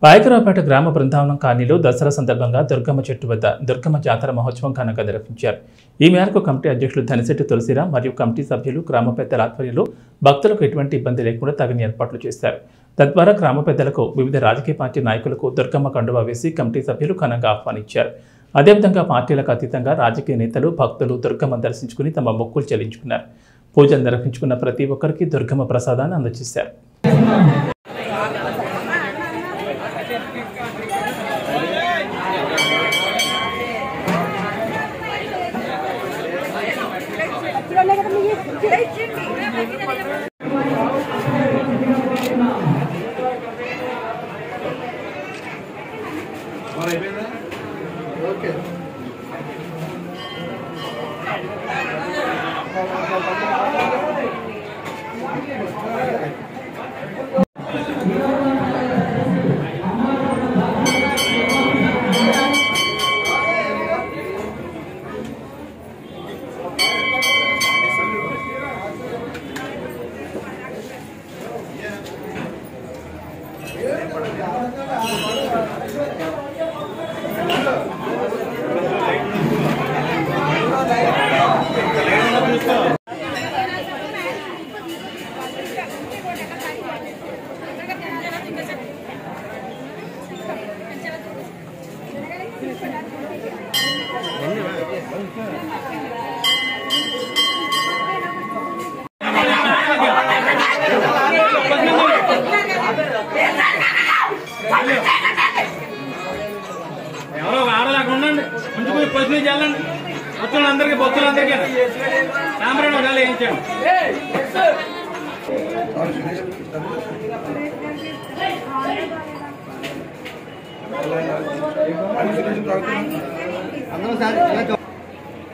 పాయకరావుపేట గ్రామ బృందావనం కాలనీలో దసరా సందర్భంగా దుర్గమ్మ చెట్టు వద్ద దుర్గమ్మ జాతర మహోత్సవం ఘనంగా నిర్వహించారు ఈ మేరకు కమిటీ అధ్యక్షులు ధనిశెట్టి తులసిరాం మరియు కమిటీ సభ్యులు గ్రామ పెద్దల ఆధ్వర్యంలో భక్తులకు ఎటువంటి ఇబ్బంది లేకుండా తగిన ఏర్పాట్లు చేశారు తద్వారా గ్రామ పెద్దలకు వివిధ రాజకీయ పార్టీ నాయకులకు దుర్గమ్మ కండువా వేసి కమిటీ సభ్యులు ఘనంగా ఆహ్వానించారు అదేవిధంగా పార్టీలకు అతీతంగా రాజకీయ నేతలు భక్తులు దుర్గమ్మ దర్శించుకుని తమ మొక్కులు చెల్లించుకున్నారు పూజలు నిర్వహించుకున్న ప్రతి ఒక్కరికి దుర్గమ్మ ప్రసాదాన్ని అందజేశారు ఎవరో ఒక ఆడలాగా ఉండండి కొంచెం కొంచెం పసి నుంచి వెళ్ళండి భక్తులందరికీ భక్తులందరికీ సాంబ్రాణి ఒకవేళ వేయించండి అందరూ సార్